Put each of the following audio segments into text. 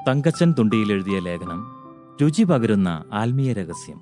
തങ്കച്ചൻ തുണ്ടിയിൽ എഴുതിയ ലേഖനം രുചി പകരുന്ന ആത്മീയ രഹസ്യം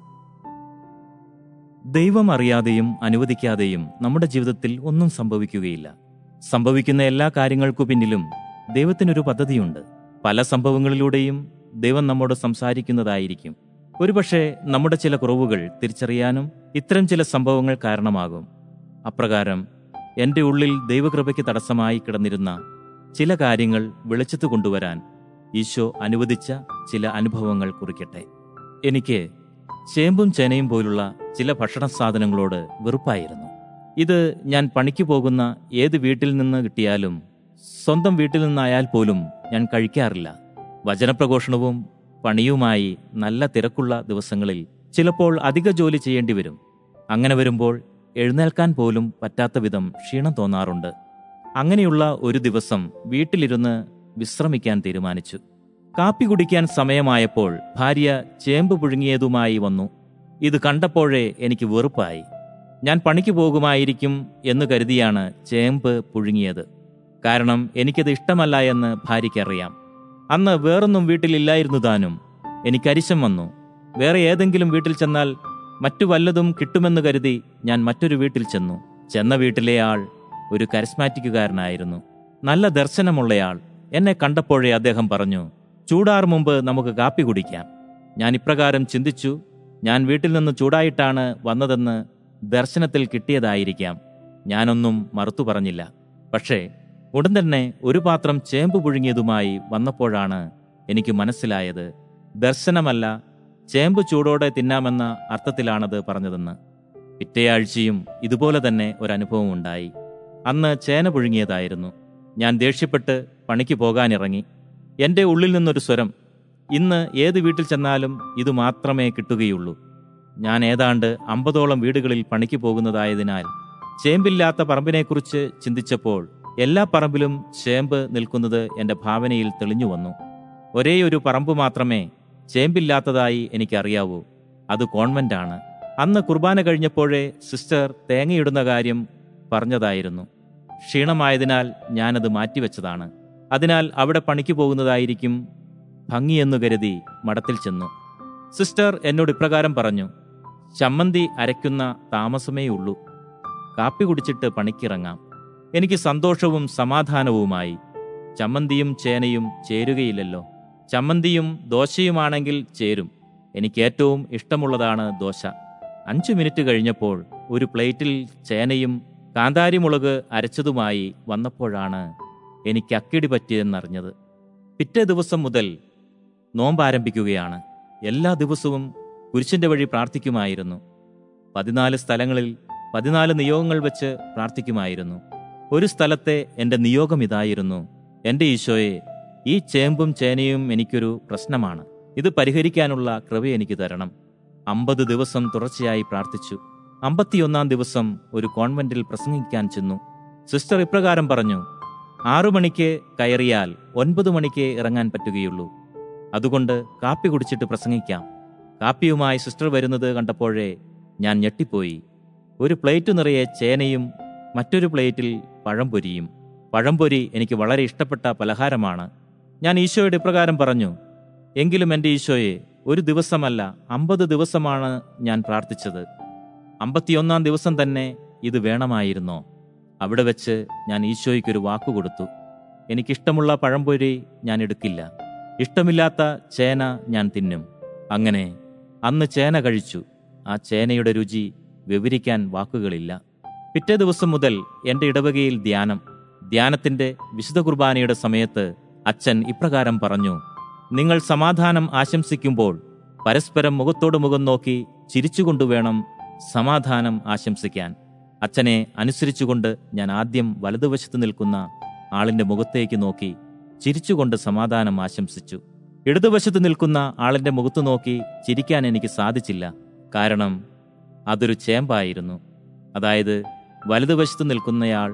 ദൈവം അറിയാതെയും അനുവദിക്കാതെയും നമ്മുടെ ജീവിതത്തിൽ ഒന്നും സംഭവിക്കുകയില്ല സംഭവിക്കുന്ന എല്ലാ കാര്യങ്ങൾക്കു പിന്നിലും ദൈവത്തിനൊരു പദ്ധതിയുണ്ട് പല സംഭവങ്ങളിലൂടെയും ദൈവം നമ്മോട് സംസാരിക്കുന്നതായിരിക്കും ഒരുപക്ഷെ നമ്മുടെ ചില കുറവുകൾ തിരിച്ചറിയാനും ഇത്തരം ചില സംഭവങ്ങൾ കാരണമാകും അപ്രകാരം എൻ്റെ ഉള്ളിൽ ദൈവകൃപയ്ക്ക് തടസ്സമായി കിടന്നിരുന്ന ചില കാര്യങ്ങൾ വെളിച്ചത്ത് കൊണ്ടുവരാൻ ഈശോ അനുവദിച്ച ചില അനുഭവങ്ങൾ കുറിക്കട്ടെ എനിക്ക് ചേമ്പും ചേനയും പോലുള്ള ചില ഭക്ഷണ സാധനങ്ങളോട് വെറുപ്പായിരുന്നു ഇത് ഞാൻ പണിക്ക് പോകുന്ന ഏത് വീട്ടിൽ നിന്ന് കിട്ടിയാലും സ്വന്തം വീട്ടിൽ നിന്നായാൽ പോലും ഞാൻ കഴിക്കാറില്ല വചനപ്രഘോഷണവും പണിയുമായി നല്ല തിരക്കുള്ള ദിവസങ്ങളിൽ ചിലപ്പോൾ അധിക ജോലി ചെയ്യേണ്ടി വരും അങ്ങനെ വരുമ്പോൾ എഴുന്നേൽക്കാൻ പോലും പറ്റാത്ത വിധം ക്ഷീണം തോന്നാറുണ്ട് അങ്ങനെയുള്ള ഒരു ദിവസം വീട്ടിലിരുന്ന് വിശ്രമിക്കാൻ തീരുമാനിച്ചു കാപ്പി കുടിക്കാൻ സമയമായപ്പോൾ ഭാര്യ ചേമ്പ് പുഴുങ്ങിയതുമായി വന്നു ഇത് കണ്ടപ്പോഴേ എനിക്ക് വെറുപ്പായി ഞാൻ പണിക്ക് പോകുമായിരിക്കും എന്ന് കരുതിയാണ് ചേമ്പ് പുഴുങ്ങിയത് കാരണം എനിക്കത് ഇഷ്ടമല്ല എന്ന് ഭാര്യയ്ക്കറിയാം അന്ന് വേറൊന്നും വീട്ടിലില്ലായിരുന്നു താനും എനിക്ക് അരിശം വന്നു വേറെ ഏതെങ്കിലും വീട്ടിൽ ചെന്നാൽ മറ്റു വല്ലതും കിട്ടുമെന്ന് കരുതി ഞാൻ മറ്റൊരു വീട്ടിൽ ചെന്നു ചെന്ന വീട്ടിലെ ആൾ ഒരു കരിസ്മാറ്റിക്കുകാരനായിരുന്നു നല്ല ദർശനമുള്ളയാൾ എന്നെ കണ്ടപ്പോഴേ അദ്ദേഹം പറഞ്ഞു ചൂടാറ് മുമ്പ് നമുക്ക് കാപ്പി കുടിക്കാം ഞാൻ ഇപ്രകാരം ചിന്തിച്ചു ഞാൻ വീട്ടിൽ നിന്ന് ചൂടായിട്ടാണ് വന്നതെന്ന് ദർശനത്തിൽ കിട്ടിയതായിരിക്കാം ഞാനൊന്നും മറുത്തു പറഞ്ഞില്ല പക്ഷേ ഉടൻ തന്നെ ഒരു പാത്രം ചേമ്പ് പുഴുങ്ങിയതുമായി വന്നപ്പോഴാണ് എനിക്ക് മനസ്സിലായത് ദർശനമല്ല ചേമ്പ് ചൂടോടെ തിന്നാമെന്ന അർത്ഥത്തിലാണത് പറഞ്ഞതെന്ന് പിറ്റേയാഴ്ചയും ഇതുപോലെ തന്നെ ഒരനുഭവം ഉണ്ടായി അന്ന് ചേന പുഴുങ്ങിയതായിരുന്നു ഞാൻ ദേഷ്യപ്പെട്ട് പണിക്ക് പോകാനിറങ്ങി എൻ്റെ ഉള്ളിൽ നിന്നൊരു സ്വരം ഇന്ന് ഏത് വീട്ടിൽ ചെന്നാലും ഇത് മാത്രമേ കിട്ടുകയുള്ളൂ ഞാൻ ഏതാണ്ട് അമ്പതോളം വീടുകളിൽ പണിക്ക് പോകുന്നതായതിനാൽ ചേമ്പില്ലാത്ത പറമ്പിനെക്കുറിച്ച് ചിന്തിച്ചപ്പോൾ എല്ലാ പറമ്പിലും ചേമ്പ് നിൽക്കുന്നത് എൻ്റെ ഭാവനയിൽ തെളിഞ്ഞു വന്നു ഒരേ ഒരു പറമ്പ് മാത്രമേ ചേമ്പില്ലാത്തതായി എനിക്കറിയാവൂ അത് കോൺവെന്റാണ് അന്ന് കുർബാന കഴിഞ്ഞപ്പോഴേ സിസ്റ്റർ തേങ്ങയിടുന്ന കാര്യം പറഞ്ഞതായിരുന്നു ക്ഷീണമായതിനാൽ ഞാനത് മാറ്റിവെച്ചതാണ് അതിനാൽ അവിടെ പണിക്ക് പോകുന്നതായിരിക്കും ഭംഗിയെന്നു കരുതി മഠത്തിൽ ചെന്നു സിസ്റ്റർ എന്നോട് ഇപ്രകാരം പറഞ്ഞു ചമ്മന്തി അരയ്ക്കുന്ന താമസമേ ഉള്ളൂ കാപ്പി കുടിച്ചിട്ട് പണിക്കിറങ്ങാം എനിക്ക് സന്തോഷവും സമാധാനവുമായി ചമ്മന്തിയും ചേനയും ചേരുകയില്ലല്ലോ ചമ്മന്തിയും ദോശയുമാണെങ്കിൽ ചേരും എനിക്ക് ഏറ്റവും ഇഷ്ടമുള്ളതാണ് ദോശ അഞ്ചു മിനിറ്റ് കഴിഞ്ഞപ്പോൾ ഒരു പ്ലേറ്റിൽ ചേനയും കാന്താരിമുളക് അരച്ചതുമായി വന്നപ്പോഴാണ് എനിക്ക് അക്കിടി പറ്റിയെന്നറിഞ്ഞത് പിറ്റേ ദിവസം മുതൽ നോമ്പ് ആരംഭിക്കുകയാണ് എല്ലാ ദിവസവും കുരിശിന്റെ വഴി പ്രാർത്ഥിക്കുമായിരുന്നു പതിനാല് സ്ഥലങ്ങളിൽ പതിനാല് നിയോഗങ്ങൾ വെച്ച് പ്രാർത്ഥിക്കുമായിരുന്നു ഒരു സ്ഥലത്തെ എൻ്റെ നിയോഗം ഇതായിരുന്നു എൻ്റെ ഈശോയെ ഈ ചേമ്പും ചേനയും എനിക്കൊരു പ്രശ്നമാണ് ഇത് പരിഹരിക്കാനുള്ള കൃപ എനിക്ക് തരണം അമ്പത് ദിവസം തുടർച്ചയായി പ്രാർത്ഥിച്ചു അമ്പത്തിയൊന്നാം ദിവസം ഒരു കോൺവെന്റിൽ പ്രസംഗിക്കാൻ ചെന്നു സിസ്റ്റർ ഇപ്രകാരം പറഞ്ഞു ആറു മണിക്ക് കയറിയാൽ ഒൻപത് മണിക്ക് ഇറങ്ങാൻ പറ്റുകയുള്ളൂ അതുകൊണ്ട് കാപ്പി കുടിച്ചിട്ട് പ്രസംഗിക്കാം കാപ്പിയുമായി സിസ്റ്റർ വരുന്നത് കണ്ടപ്പോഴേ ഞാൻ ഞെട്ടിപ്പോയി ഒരു പ്ലേറ്റ് നിറയെ ചേനയും മറ്റൊരു പ്ലേറ്റിൽ പഴംപൊരിയും പഴംപൊരി എനിക്ക് വളരെ ഇഷ്ടപ്പെട്ട പലഹാരമാണ് ഞാൻ ഈശോയുടെ ഇപ്രകാരം പറഞ്ഞു എങ്കിലും എൻ്റെ ഈശോയെ ഒരു ദിവസമല്ല അമ്പത് ദിവസമാണ് ഞാൻ പ്രാർത്ഥിച്ചത് അമ്പത്തിയൊന്നാം ദിവസം തന്നെ ഇത് വേണമായിരുന്നോ അവിടെ വെച്ച് ഞാൻ ഈശോയ്ക്കൊരു വാക്കു കൊടുത്തു എനിക്കിഷ്ടമുള്ള പഴംപൊരി ഞാൻ എടുക്കില്ല ഇഷ്ടമില്ലാത്ത ചേന ഞാൻ തിന്നും അങ്ങനെ അന്ന് ചേന കഴിച്ചു ആ ചേനയുടെ രുചി വിവരിക്കാൻ വാക്കുകളില്ല പിറ്റേ ദിവസം മുതൽ എൻ്റെ ഇടവകയിൽ ധ്യാനം ധ്യാനത്തിന്റെ വിശുദ്ധ കുർബാനയുടെ സമയത്ത് അച്ഛൻ ഇപ്രകാരം പറഞ്ഞു നിങ്ങൾ സമാധാനം ആശംസിക്കുമ്പോൾ പരസ്പരം മുഖത്തോട് മുഖം നോക്കി ചിരിച്ചുകൊണ്ടു വേണം സമാധാനം ആശംസിക്കാൻ അച്ഛനെ അനുസരിച്ചുകൊണ്ട് ഞാൻ ആദ്യം വലതുവശത്ത് നിൽക്കുന്ന ആളിന്റെ മുഖത്തേക്ക് നോക്കി ചിരിച്ചുകൊണ്ട് സമാധാനം ആശംസിച്ചു ഇടതുവശത്ത് നിൽക്കുന്ന ആളിന്റെ മുഖത്ത് നോക്കി ചിരിക്കാൻ എനിക്ക് സാധിച്ചില്ല കാരണം അതൊരു ചേമ്പായിരുന്നു അതായത് വലതുവശത്ത് നിൽക്കുന്നയാൾ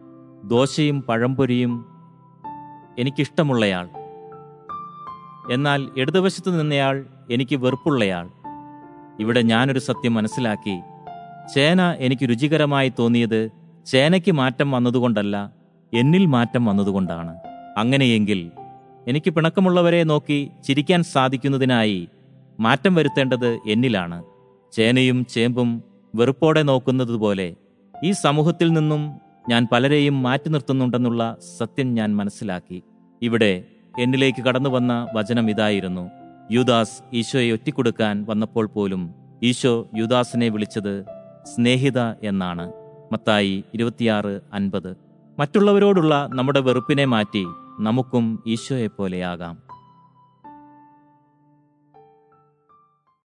ദോശയും പഴംപൊരിയും എനിക്കിഷ്ടമുള്ളയാൾ എന്നാൽ ഇടതുവശത്ത് നിന്നയാൾ എനിക്ക് വെറുപ്പുള്ളയാൾ ഇവിടെ ഞാനൊരു സത്യം മനസ്സിലാക്കി ചേന എനിക്ക് രുചികരമായി തോന്നിയത് ചേനയ്ക്ക് മാറ്റം വന്നതുകൊണ്ടല്ല എന്നിൽ മാറ്റം വന്നതുകൊണ്ടാണ് അങ്ങനെയെങ്കിൽ എനിക്ക് പിണക്കമുള്ളവരെ നോക്കി ചിരിക്കാൻ സാധിക്കുന്നതിനായി മാറ്റം വരുത്തേണ്ടത് എന്നിലാണ് ചേനയും ചേമ്പും വെറുപ്പോടെ നോക്കുന്നതുപോലെ ഈ സമൂഹത്തിൽ നിന്നും ഞാൻ പലരെയും മാറ്റി നിർത്തുന്നുണ്ടെന്നുള്ള സത്യം ഞാൻ മനസ്സിലാക്കി ഇവിടെ എന്നിലേക്ക് കടന്നു വന്ന വചനം ഇതായിരുന്നു യൂദാസ് ഈശോയെ ഒറ്റിക്കൊടുക്കാൻ വന്നപ്പോൾ പോലും ഈശോ യൂദാസിനെ വിളിച്ചത് സ്നേഹിത എന്നാണ് മത്തായി ഇരുപത്തിയാറ് അൻപത് മറ്റുള്ളവരോടുള്ള നമ്മുടെ വെറുപ്പിനെ മാറ്റി നമുക്കും ഈശോയെപ്പോലെയാകാം